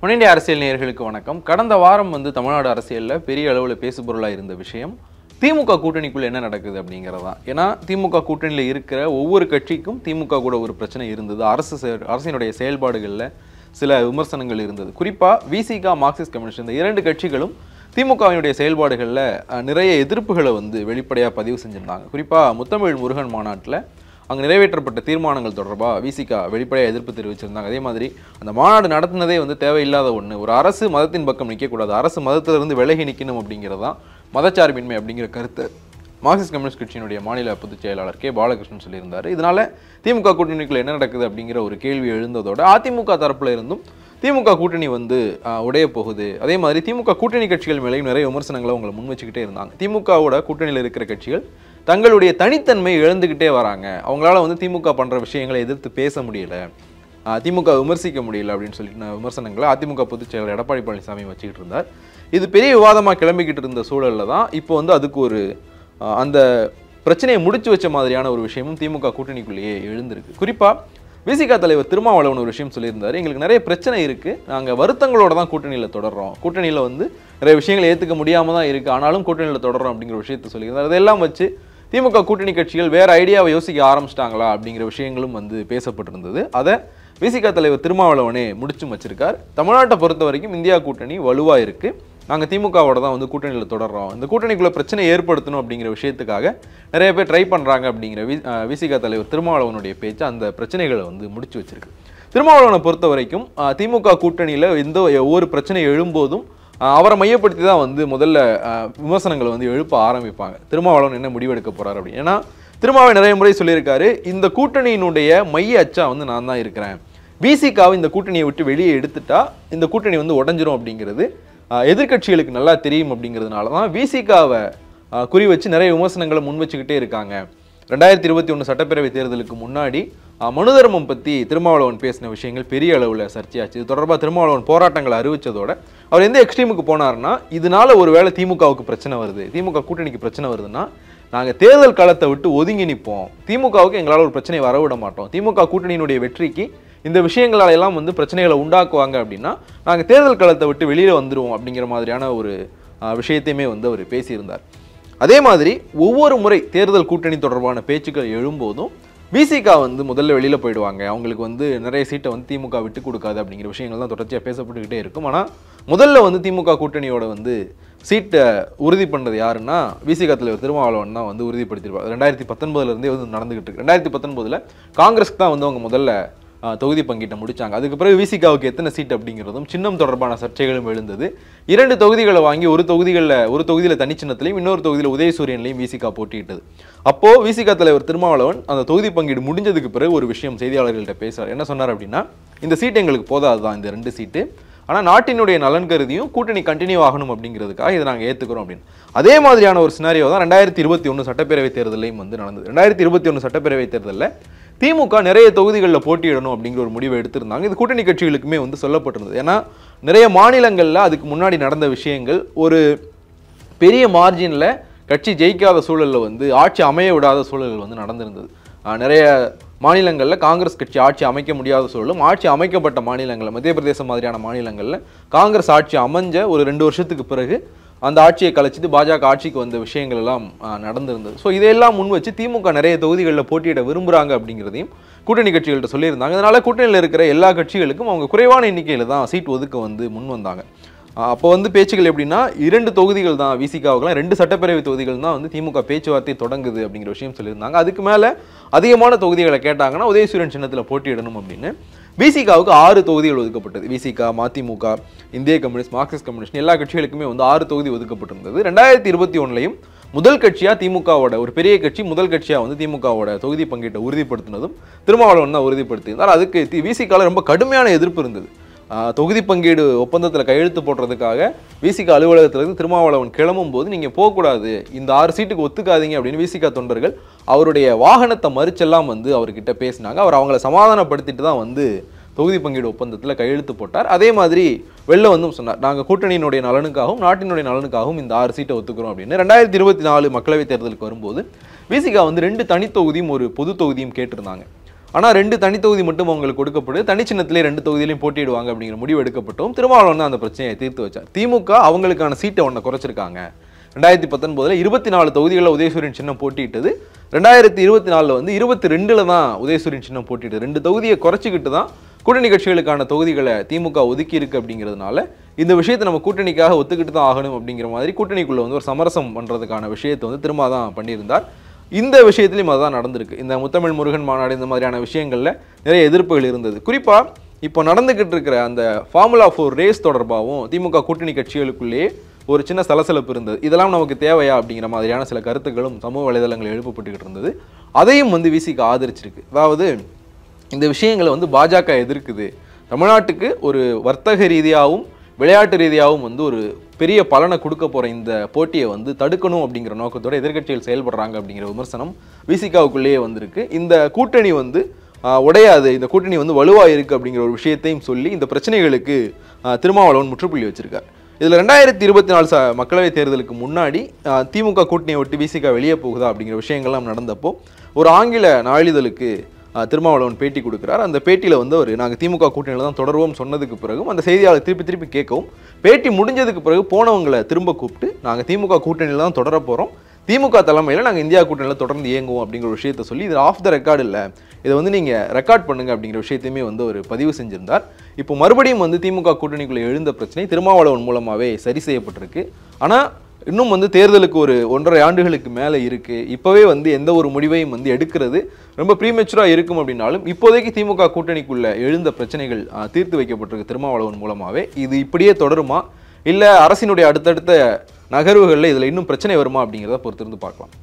முன்னிந்திய அரசியல் நேயர்களுக்கு வணக்கம் கடந்த வாரம் வந்து தமிழ்நாடு அரசியல்ல பெரிய அளவில் பேசுபொருளா இருந்த விஷயம் திமுக கூட்டணிக்குள்ள என்ன நடக்குது அப்படிங்கிறதா ஏன்னா திமுக கூட்டணியில் இருக்கிற ஒவ்வொரு கட்சிக்கும் திமுக கூட ஒரு பிரச்சனை இருந்தது அரசு செய- அரசினுடைய செயல்பாடுகளில் சில விமர்சனங்கள் இருந்தது குறிப்பா விசிகா மார்க்சிஸ்ட் கம்யூனிஸ்ட் இந்த இரண்டு கட்சிகளும் திமுகவினுடைய செயல்பாடுகளில் அஹ், நிறைய எதிர்ப்புகளை வந்து வெளிப்படையாக பதிவு செஞ்சிருந்தாங்க குறிப்பா முத்தமிழ் முருகன் மாநாட்டில் அங்கே நிறைவேற்றப்பட்ட தீர்மானங்கள் தொடர்பாக விசிகா வெளிப்படையாக எதிர்ப்பு தெரிவிச்சிருந்தாங்க அதே மாதிரி அந்த மாநாடு நடத்தினதே வந்து தேவையில்லாத ஒன்று ஒரு அரசு மதத்தின் பக்கம் நிற்கக்கூடாது அரசு மதத்திலிருந்து விலகி நிற்கணும் அப்படிங்கிறது தான் மதச்சார்பின்மை அப்படிங்கிற கருத்தை மார்க்சிஸ்ட் கம்யூனிஸ்ட் கட்சியினுடைய மாநில பொதுச் செயலாளர் கே பாலகிருஷ்ணன் சொல்லியிருந்தார் இதனால திமுக கூட்டணிக்குள்ள என்ன நடக்குது அப்படிங்கிற ஒரு கேள்வி எழுந்ததோட அதிமுக தரப்புல இருந்தும் திமுக கூட்டணி வந்து ஆஹ், உடைய போகுது அதே மாதிரி திமுக கூட்டணி கட்சிகள் மேலேயும் நிறைய விமர்சனங்களை அவங்களை முன் வச்சுக்கிட்டே இருந்தாங்க திமுகவோட கூட்டணியில் இருக்கிற கட்சிகள் தங்களுடைய தனித்தன்மை இழந்துக்கிட்டே வராங்க அவங்களால வந்து திமுக பண்ற விஷயங்களை எதிர்த்து பேச முடியல ஆஹ், திமுக விமர்சிக்க முடியல அப்படின்னு சொல்லிட்டு நான் விமர்சனங்களை அதிமுக பொதுச் செயலர் எடப்பாடி பழனிசாமி வச்சுக்கிட்டு இருந்தார் இது பெரிய விவாதமாக கிளம்பிக்கிட்டு இருந்த சூழல்ல தான் இப்போ வந்து அதுக்கு ஒரு ஆஹ், அந்த பிரச்சனையை முடிச்சு வச்ச மாதிரியான ஒரு விஷயமும் திமுக கூட்டணிக்குள்ளேயே எழுந்திருக்கு குறிப்பா விசிகா தலைவர் திருமாவளவன் ஒரு விஷயம் சொல்லியிருந்தாரு எங்களுக்கு நிறைய பிரச்சனை இருக்கு நாங்க வருத்தங்களோட தான் கூட்டணியில தொடர்றோம் கூட்டணியில வந்து நிறைய விஷயங்களை ஏத்துக்க முடியாம தான் இருக்கு ஆனாலும் கூட்டணியில தொடர்றோம் அப்படிங்கிற விஷயத்த சொல்லியிருந்தார் அதெல்லாம் வச்சு திமுக கூட்டணி கட்சிகள் வேற ஐடியாவை யோசிக்க ஆரம்பிச்சிட்டாங்களா அப்படிங்கிற விஷயங்களும் வந்து பேசப்பட்டிருந்தது அதை விசிகா தலைவர் திருமாவளவனே முடிச்சும் வச்சிருக்கார் தமிழ்நாட்டை பொறுத்த வரைக்கும் இந்தியா கூட்டணி வலுவா இருக்கு நாங்கள் திமுகவோட தான் வந்து கூட்டணியில் தொடர்றோம் இந்த கூட்டணிக்குள்ள பிரச்சனை ஏற்படுத்தணும் அப்படிங்கிற விஷயத்துக்காக நிறைய பேர் ட்ரை பண்ணுறாங்க அப்படிங்கிற வி அஹ் விசிக தலைவர் திருமாவளவனுடைய பேச்சு அந்த பிரச்சனைகளை வந்து முடிச்சு வச்சிருக்கு திருமாவளவனை பொறுத்த வரைக்கும் அஹ், திமுக கூட்டணியில் எந்த ஒவ்வொரு பிரச்சனை எழும்போதும் அஹ், அவரை மையப்படுத்தி தான் வந்து முதல்ல அஹ், விமர்சனங்களை வந்து எழுப்ப ஆரம்பிப்பாங்க திருமாவளவன் என்ன முடிவெடுக்க போறாரு அப்படின்னு ஏன்னா திருமாவை நிறைய முறை சொல்லியிருக்காரு இந்த கூட்டணியினுடைய மைய அச்சா வந்து நான் தான் இருக்கிறேன் பிசிகாவை இந்த கூட்டணியை விட்டு வெளியே எடுத்துட்டா இந்த கூட்டணி வந்து உடஞ்சிரும் அப்படிங்கிறது ஆஹ், எதிர்க்கட்சிகளுக்கு நல்லா தெரியும் அப்படிங்கிறதுனால தான் விசிகாவை குறி வச்சு நிறைய விமர்சனங்களை முன் வச்சுக்கிட்டே இருக்காங்க ரெண்டாயிரத்தி இருபத்தி ஒன்று சட்டப்பேரவை தேர்தலுக்கு முன்னாடி ஆஹ், மனு தர்மம் பற்றி திருமாவளவன் பேசின விஷயங்கள் பெரிய அளவில் சர்ச்சையாச்சு இது தொடர்பாக திருமாவளவன் போராட்டங்களை அறிவிச்சதோட அவர் எந்த எக்ஸ்ட்ரீமுக்கு போனாருன்னா இதனால ஒருவேளை திமுகவுக்கு பிரச்சனை வருது திமுக கூட்டணிக்கு பிரச்சனை வருதுன்னா நாங்கள் தேர்தல் காலத்தை விட்டு ஒதுங்கி நிற்போம் திமுகவுக்கு எங்களால் ஒரு பிரச்சனை வரவிட மாட்டோம் திமுக கூட்டணியினுடைய வெற்றிக்கு இந்த விஷயங்களால எல்லாம் வந்து பிரச்சனைகளை உண்டாக்குவாங்க அப்படின்னா நாங்கள் தேர்தல் காலத்தை விட்டு வெளியில் வந்துருவோம் அப்படிங்கிற மாதிரியான ஒரு ஆஹ், விஷயத்தையுமே வந்து அவர் பேசியிருந்தார் அதே மாதிரி ஒவ்வொரு முறை தேர்தல் கூட்டணி தொடர்பான பேச்சுக்கள் எழும்போதும் பிசிகா வந்து முதல்ல வெளியில போயிடுவாங்க அவங்களுக்கு வந்து நிறைய சீட்டை வந்து திமுக விட்டு கொடுக்காது அப்படிங்கிற விஷயங்கள் தான் தொடர்ச்சியாக பேசப்பட்டுக்கிட்டே இருக்கும் ஆனால் முதல்ல வந்து திமுக கூட்டணியோட வந்து சீட்டை உறுதி பண்ணது யாருன்னா விசிகா தலைவர் திருமாவளவன் தான் வந்து உறுதிப்படுத்தியிருப்பார் ரெண்டாயிரத்தி பத்தொன்பதுல இருந்தே வந்து நடந்துகிட்டு இருக்கு ரெண்டாயிரத்தி பத்தொன்பதுல காங்கிரஸ்க்கு தான் வந்து அவங்க முதல்ல ஆஹ், தொகுதி பங்கீட்டை முடிச்சாங்க அதுக்கு பிறகு விசிகாவுக்கு எத்தனை சீட் அப்படிங்கிறதும் சின்னம் தொடர்பான சர்ச்சைகளும் எழுந்தது இரண்டு தொகுதிகளை வாங்கி ஒரு தொகுதிகளில் ஒரு தொகுதியில் தனிச்சின்னத்திலையும் இன்னொரு தொகுதியில் உதயசூரியன்லையும் விசிகா போட்டியிட்டது அப்போ விசிகா தலைவர் திருமாவளவன் அந்த தொகுதி பங்கீடு முடிஞ்சதுக்கு பிறகு ஒரு விஷயம் செய்தியாளர்கள்ட்ட பேசுறார் என்ன சொன்னார் அப்படின்னா இந்த சீட் எங்களுக்கு போதாதுதான் இந்த ரெண்டு சீட்டு ஆனால் நாட்டினுடைய நலன் கருதியும் கூட்டணி கண்டினியூ ஆகணும் அப்படிங்கிறதுக்காக இதை நாங்கள் ஏற்றுக்கிறோம் அப்படின்னு அதே மாதிரியான ஒரு சினாரியோ தான் ரெண்டாயிரத்தி இருபத்தி ஒன்று சட்டப்பேரவை தேர்தலையும் வந்து நடந்தது ரெண்டாயிரத்தி இருபத்தி ஒன்று சட்டப்பேரவை தேர்தலில் திமுக நிறைய தொகுதிகளில் போட்டியிடணும் அப்படிங்கிற ஒரு முடிவை எடுத்திருந்தாங்க இது கூட்டணி கட்சிகளுக்குமே வந்து சொல்லப்பட்டிருந்தது ஏன்னா நிறைய மாநிலங்களில் அதுக்கு முன்னாடி நடந்த விஷயங்கள் ஒரு பெரிய மார்ஜினில் கட்சி ஜெயிக்காத சூழலில் வந்து ஆட்சி அமைய விடாத சூழல் வந்து நடந்திருந்தது ஆஹ் நிறைய மாநிலங்களில் காங்கிரஸ் கட்சி ஆட்சி அமைக்க முடியாத சூழலும் ஆட்சி அமைக்கப்பட்ட மாநிலங்களில் மத்திய பிரதேசம் மாதிரியான மாநிலங்களில் காங்கிரஸ் ஆட்சி அமைஞ்ச ஒரு ரெண்டு வருஷத்துக்கு பிறகு அந்த ஆட்சியை கலைச்சிட்டு பாஜக ஆட்சிக்கு வந்த விஷயங்கள் எல்லாம் ஆஹ், நடந்திருந்தது ஸோ இதையெல்லாம் முன் வச்சு திமுக நிறைய தொகுதிகளில் போட்டியிட விரும்புகிறாங்க அப்படிங்கிறதையும் கூட்டணி கட்சிகள்கிட்ட சொல்லியிருந்தாங்க அதனால கூட்டணியில் இருக்கிற எல்லா கட்சிகளுக்கும் அவங்க குறைவான எண்ணிக்கையில் தான் சீட் ஒதுக்க வந்து முன் வந்தாங்க ஆஹ் அப்போ வந்து பேச்சுகள் எப்படின்னா இரண்டு தொகுதிகள் தான் விசிகாவுக்குலாம் ரெண்டு சட்டப்பேரவை தொகுதிகள் தான் வந்து திமுக பேச்சுவார்த்தை தொடங்குது அப்படிங்கிற விஷயம் சொல்லியிருந்தாங்க அதுக்கு மேலே அதிகமான தொகுதிகளை கேட்டாங்கன்னா உதயசூரியன் சின்னத்தில் போட்டியிடணும் அப்படின்னு விசிகாவுக்கு ஆறு தொகுதிகள் ஒதுக்கப்பட்டது விசிகா மதிமுக இந்திய கம்யூனிஸ்ட் மார்க்சிஸ்ட் கம்யூனிஸ்ட் எல்லா கட்சிகளுக்குமே வந்து ஆறு தொகுதி ஒதுக்கப்பட்டிருந்தது ரெண்டாயிரத்தி இருபத்தி ஒன்றுலையும் முதல் கட்சியா திமுகவோட ஒரு பெரிய கட்சி முதல் கட்சியா வந்து திமுகவோட தொகுதி பங்கீட்டை உறுதிப்படுத்தினதும் திருமாவளவன் தான் உறுதிப்படுத்தியிருந்தார் அதுக்கு விசிகால ரொம்ப கடுமையான எதிர்ப்பு இருந்தது ஆஹ் தொகுதி பங்கீடு ஒப்பந்தத்தில் கையெழுத்து போடுறதுக்காக விசிக அலுவலகத்திலிருந்து திருமாவளவன் கிளம்பும் போது நீங்கள் போகக்கூடாது இந்த ஆறு சீட்டுக்கு ஒத்துக்காதீங்க அப்படின்னு விசிக தொண்டர்கள் அவருடைய வாகனத்தை மறிச்செல்லாம் வந்து அவர்கிட்ட பேசினாங்க அவர் அவங்கள சமாதானப்படுத்திட்டு தான் வந்து தொகுதி பங்கீடு ஒப்பந்தத்தில் கையெழுத்து போட்டார் அதே மாதிரி வெளில வந்தும் சொன்னார் நாங்கள் கூட்டணியினுடைய நலனுக்காகவும் நாட்டினுடைய நலனுக்காகவும் இந்த ஆறு சீட்டை ஒத்துக்கிறோம் அப்படின்னு ரெண்டாயிரத்தி இருபத்தி நாலு மக்களவைத் தேர்தலுக்கு வரும்போது விசிகா வந்து ரெண்டு தனி தொகுதியும் ஒரு பொது தொகுதியும் கேட்டிருந்தாங்க ஆனால் ரெண்டு தனி தொகுதி மட்டும் அவங்களுக்கு கொடுக்கப்படுது தனி சின்னத்திலே ரெண்டு தொகுதியிலையும் போட்டியிடுவாங்க அப்படிங்கிற முடிவு எடுக்கப்பட்டும் திருமாவளவன் தான் அந்த பிரச்சனையை தீர்த்து வச்சார் திமுக அவங்களுக்கான சீட்டை ஒன்றை குறைச்சிருக்காங்க ரெண்டாயிரத்தி பத்தொன்பதுல இருபத்தி நாலு தொகுதிகளில் உதயசூரியன் சின்னம் போட்டியிட்டது ரெண்டாயிரத்தி இருபத்தி நாலில் வந்து இருபத்தி ரெண்டுல தான் உதயசூரியன் சின்னம் போட்டியிட்டது ரெண்டு தொகுதியை குறைச்சிக்கிட்டு தான் கூட்டணி கட்சிகளுக்கான தொகுதிகளை திமுக ஒதுக்கி இருக்கு அப்படிங்கிறதுனால இந்த விஷயத்தை நம்ம கூட்டணிக்காக ஒத்துக்கிட்டு தான் ஆகணும் அப்படிங்கிற மாதிரி கூட்டணிக்குள்ள வந்து ஒரு சமரசம் பண்றதுக்கான விஷயத்தை வந்து திரும்ப தான் பண்ணியிருந்தார் இந்த விஷயத்திலையும் அதுதான் நடந்திருக்கு இந்த முத்தமிழ் முருகன் மாநாடு இந்த மாதிரியான விஷயங்கள்ல நிறைய எதிர்ப்புகள் இருந்தது குறிப்பா இப்போ நடந்துகிட்டு இருக்கிற அந்த ஃபார்முலா ஃபோர் ரேஸ் தொடர்பாகவும் திமுக கூட்டணி கட்சிகளுக்குள்ளேயே ஒரு சின்ன சலசலப்பு இருந்தது இதெல்லாம் நமக்கு தேவையா அப்படிங்கிற மாதிரியான சில கருத்துக்களும் சமூக வலைதளங்கள் எழுப்பப்பட்டுக்கிட்டு இருந்தது அதையும் வந்து விசிக ஆதரிச்சிருக்கு அதாவது இந்த விஷயங்களை வந்து பாஜக எதிர்க்குது தமிழ்நாட்டுக்கு ஒரு வர்த்தக ரீதியாகவும் விளையாட்டு ரீதியாகவும் வந்து ஒரு பெரிய பலனை கொடுக்க போற இந்த போட்டியை வந்து தடுக்கணும் அப்படிங்கிற நோக்கத்தோட எதிர்க்கட்சிகள் செயல்படுறாங்க அப்படிங்கிற விமர்சனம் விசிகாவுக்குள்ளேயே வந்திருக்கு இந்த கூட்டணி வந்து ஆஹ், உடையாது இந்த கூட்டணி வந்து வலுவா இருக்கு அப்படிங்கிற ஒரு விஷயத்தையும் சொல்லி இந்த பிரச்சனைகளுக்கு ஆஹ், திருமாவளவன் முற்றுப்புள்ளி வச்சிருக்கார் இதில் ரெண்டாயிரத்தி இருபத்தி நாலு ச மக்களவைத் தேர்தலுக்கு முன்னாடி ஆஹ், திமுக கூட்டணியை விட்டு விசிக வெளியே போகுதா அப்படிங்கிற விஷயங்கள்லாம் நடந்தப்போ ஒரு ஆங்கில நாளிதழுக்கு ஆஹ், திருமாவளவன் பேட்டி கொடுக்குறார் அந்த பேட்டியில் வந்து அவர் நாங்கள் திமுக கூட்டணியில் தான் தொடருவோம் சொன்னதுக்கு பிறகும் அந்த செய்தியாளர் திருப்பி திருப்பி கேட்கவும் பேட்டி முடிஞ்சதுக்கு பிறகு போனவங்களை திரும்ப கூப்பிட்டு நாங்கள் திமுக கூட்டணியில் தான் தொடர போகிறோம் திமுக தலைமையில் நாங்கள் இந்தியா கூட்டணியில் தொடர்ந்து இயங்குவோம் அப்படிங்கிற ஒரு விஷயத்தை சொல்லி இது ஆஃப் த ரெக்கார்டு இல்லை இதை வந்து நீங்கள் ரெக்கார்ட் பண்ணுங்க அப்படிங்கிற விஷயத்தையுமே வந்து ஒரு பதிவு செஞ்சிருந்தார் இப்போ மறுபடியும் வந்து திமுக கூட்டணிக்குள்ளே எழுந்த பிரச்சனை திருமாவளவன் மூலமாகவே சரி செய்யப்பட்டிருக்கு ஆனால் இன்னும் வந்து தேர்தலுக்கு ஒரு ஒன்றரை ஆண்டுகளுக்கு மேலே இருக்கு இப்போவே வந்து எந்த ஒரு முடிவையும் வந்து எடுக்கிறது ரொம்ப ப்ரீமெச்சுராக இருக்கும் அப்படின்னாலும் இப்போதைக்கு திமுக கூட்டணிக்குள்ள எழுந்த பிரச்சனைகள் ஆஹ், தீர்த்து வைக்கப்பட்டிருக்கு திருமாவளவன் மூலமாகவே இது இப்படியே தொடருமா இல்லை அரசினுடைய அடுத்தடுத்த நகர்வுகளில் இதில் இன்னும் பிரச்சனை வருமா அப்படிங்கிறத பொறுத்திருந்து பார்க்கலாம்